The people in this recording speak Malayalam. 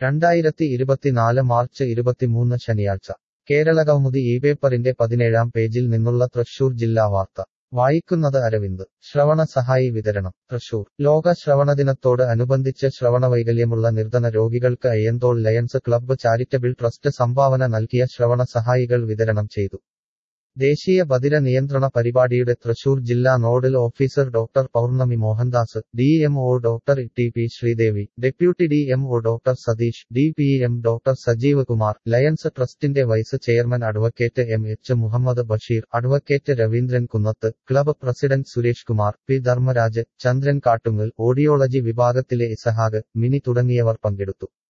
രണ്ടായിരത്തി ഇരുപത്തിനാല് മാർച്ച് ഇരുപത്തിമൂന്ന് ശനിയാഴ്ച കേരളകൗമുദി ഈ പേപ്പറിന്റെ പതിനേഴാം പേജിൽ നിന്നുള്ള തൃശൂർ ജില്ലാ വാർത്ത വായിക്കുന്നത് അരവിന്ദ് ശ്രവണ സഹായി വിതരണം തൃശൂർ ലോക ശ്രവണദിനത്തോട് അനുബന്ധിച്ച് ശ്രവണവൈകല്യമുള്ള നിർധന രോഗികൾക്ക് Ayyanthole Lions club charitable trust സംഭാവന നൽകിയ ശ്രവണ സഹായികൾ വിതരണം ചെയ്തു ദേശീയ ബധിര നിയന്ത്രണ പരിപാടിയുടെ തൃശൂർ ജില്ലാ nodal officer doctor Pournami Mohandas D M O doctor T P Sreedevi deputy D M O doctor Satheesh D P M doctor Sajeev Kumar Lions ട്രസ്റ്റിന്റെ vice chairman advocate M H Muhammad Basheer advocate Raveendran Kunnath club president Suresh Kumar P Dharmaraj Chandran Kattungal audiology വിഭാഗത്തിലെ ഇസഹാഗ് മിനി തുടങ്ങിയവർ പങ്കെടുത്തു